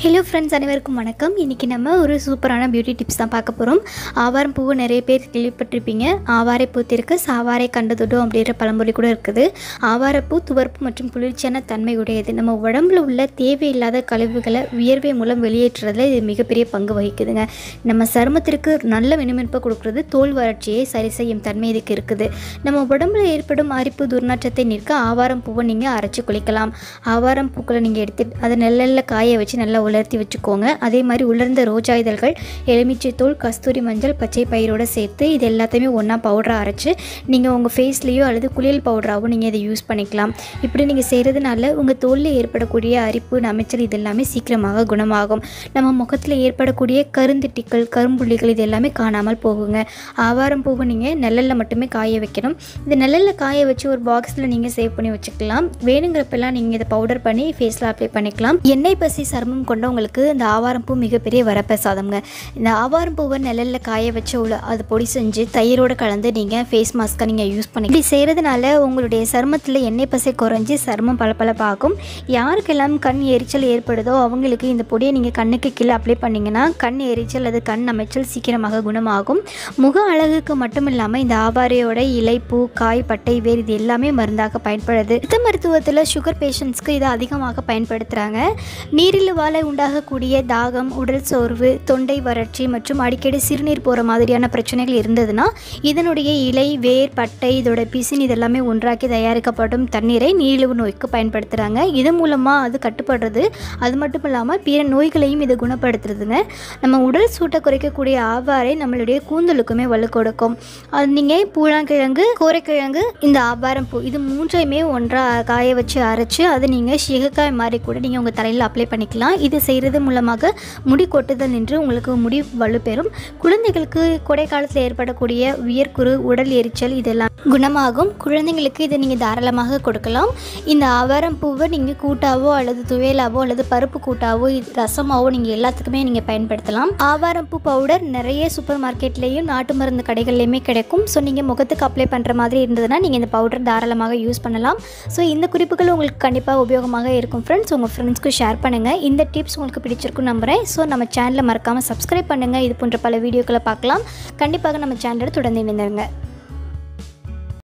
hello friends அனைவருக்கும் வணக்கம் இன்றைக்கி நம்ம ஒரு சூப்பரான பியூட்டி டிப்ஸ் தான் பார்க்க போகிறோம் ஆவாரம் பூவை நிறைய பேர் கேள்விப்பட்டிருப்பீங்க ஆவாரை பூத்திருக்கு சாவாரை கண்டதுடும் அப்படின்ற பழமொழி கூட இருக்குது ஆவாரப்பூ துவர்ப்பு மற்றும் குளிர்ச்சியான தன்மை உடையது நம்ம உடம்புல உள்ள தேவையில்லாத கழிவுகளை வியர்வை மூலம் வெளியேற்றுறதுல இது மிகப்பெரிய பங்கு வகிக்குதுங்க நம்ம சருமத்திற்கு நல்ல மினுமினுப்பை கொடுக்குறது தோல் வறட்சியை சரி செய்யும் தன்மை இதுக்கு இருக்குது நம்ம உடம்புல ஏற்படும் அரிப்பு துர்நாற்றத்தை நிற்க ஆவாரம் பூவை நீங்கள் அரைச்சி குளிக்கலாம் ஆவாரம் பூக்களை நீங்கள் எடுத்து அதை நெல்லில் காய வச்சு நல்லா உலர்த்தி வச்சுக்கோங்க அதே மாதிரி உலர்ந்த ரோஜா இதழ்கள் எலுமிச்சை தூள் கஸ்தூரி மஞ்சள் பச்சை பயிரோடு சேர்த்து இது எல்லாத்தையுமே ஒன்றா பவுடராக அரைச்சி நீங்கள் உங்கள் ஃபேஸ்லேயோ அல்லது குளியல் பவுடராகவும் நீங்கள் இதை யூஸ் பண்ணிக்கலாம் இப்படி நீங்கள் செய்கிறதுனால உங்கள் தோலில் ஏற்படக்கூடிய அரிப்பு நமைச்சல் இது எல்லாமே சீக்கிரமாக குணமாகும் நம்ம முகத்தில் ஏற்படக்கூடிய கருந்திட்டிகள் கரும்புள்ளிகள் இது எல்லாமே காணாமல் போகுங்க ஆவாரம் பூவை நீங்கள் நெல்லில் மட்டுமே காய வைக்கணும் இது நெல்லில் காய வச்சு ஒரு பாக்ஸில் நீங்கள் சேவ் பண்ணி வச்சுக்கலாம் வேணுங்கிறப்பெல்லாம் நீங்கள் இதை பவுடர் பண்ணி ஃபேஸில் அப்ளை பண்ணிக்கலாம் எண்ணெய் பசி சருமம் கொண்டவங்களுக்கு இந்த ஆவாரம் பூ மிகப்பெரிய வரப்பிரசாதம்ங்க இந்த ஆவாரம் பூவை நிழலில் காய வச்சு உள்ள அது பொடி செஞ்சு தயிரோடு கலந்து நீங்கள் ஃபேஸ் மாஸ்க்கை நீங்கள் யூஸ் பண்ணி இப்படி செய்கிறதுனால உங்களுடைய சருமத்தில் எண்ணெய் பசை குறைஞ்சி சருமம் பளபளப்பாகும் யாருக்கெல்லாம் கண் எரிச்சல் ஏற்படுதோ அவங்களுக்கு இந்த பொடியை நீங்கள் கண்ணுக்கு கீழே அப்ளை பண்ணிங்கன்னா கண் எரிச்சல் அல்லது கண் அமைச்சல் சீக்கிரமாக குணமாகும் முக அழகுக்கு மட்டும் இல்லாமல் இந்த ஆவாரையோட இலை பூ காய் பட்டை வேர் இது எல்லாமே மருந்தாக பயன்படுது சித்த மருத்துவத்தில் சுகர் பேஷண்ட்ஸ்க்கு இதை அதிகமாக பயன்படுத்துகிறாங்க நீரிழிவாலை உண்டாகக்கூடிய தாகம் உடல் சோர்வு தொண்டை வறட்சி மற்றும் அடிக்கடி சிறுநீர் போகிற மாதிரியான பிரச்சனைகள் இருந்ததுன்னா இதனுடைய இலை வேர் பட்டை இதோட பிசின் இதெல்லாமே ஒன்றாக்கி தயாரிக்கப்படும் தண்ணீரை நீரிழிவு நோய்க்கு பயன்படுத்துகிறாங்க இது மூலமாக அது கட்டுப்படுறது அது மட்டும் இல்லாமல் பிற நோய்களையும் இது குணப்படுத்துறதுங்க நம்ம உடல் சூட்டை குறைக்கக்கூடிய ஆவாரை நம்மளுடைய கூந்தலுக்குமே வலு கொடுக்கும் அது நீங்கள் பூழாங்கிழங்கு கோரைக்கிழங்கு இந்த ஆவாரம் பூ இது மூன்றையுமே ஒன்றாக காய வச்சு அரைச்சி அதை நீங்கள் சிகக்காய் மாதிரி கூட நீங்கள் உங்கள் தலையில் அப்ளை பண்ணிக்கலாம் இது செய்கிறது மூலமாக முடி கொட்டுதல் நின்று உங்களுக்கு முடி வலுப்பெறும் குழந்தைகளுக்கு கோடை காலத்தில் ஏற்படக்கூடிய வியர்க்குரு உடல் எரிச்சல் இதெல்லாம் குணமாகும் குழந்தைங்களுக்கு இதை நீங்கள் தாராளமாக கொடுக்கலாம் இந்த ஆவாரம் பூவை நீங்கள் கூட்டாவோ அல்லது துவையலாவோ அல்லது பருப்பு கூட்டாவோ இது ரசமாவோ நீங்கள் எல்லாத்துக்குமே நீங்கள் பயன்படுத்தலாம் ஆவாரம் பூ பவுடர் நிறைய சூப்பர் மார்க்கெட்லேயும் நாட்டு மருந்து கடைகள்லையுமே கிடைக்கும் ஸோ நீங்கள் முகத்துக்கு அப்ளை பண்ணுற மாதிரி இருந்ததுன்னா நீங்கள் இந்த பவுடர் தாராளமாக யூஸ் பண்ணலாம் ஸோ இந்த குறிப்புகள் உங்களுக்கு கண்டிப்பாக உபயோகமாக இருக்கும் ஃப்ரெண்ட்ஸ் உங்கள் ஃப்ரெண்ட்ஸ்க்கு ஷேர் பண்ணுங்கள் இந்த டிப்ஸ் உங்களுக்கு பிடிச்சிருக்கும் நம்புகிறேன் ஸோ நம்ம சேனலை மறக்காமல் சப்ஸ்கிரைப் பண்ணுங்கள் இது போன்ற பல வீடியோக்களை பார்க்கலாம் கண்டிப்பாக நம்ம சேனலோட தொடர்ந்து இணைந்திருங்க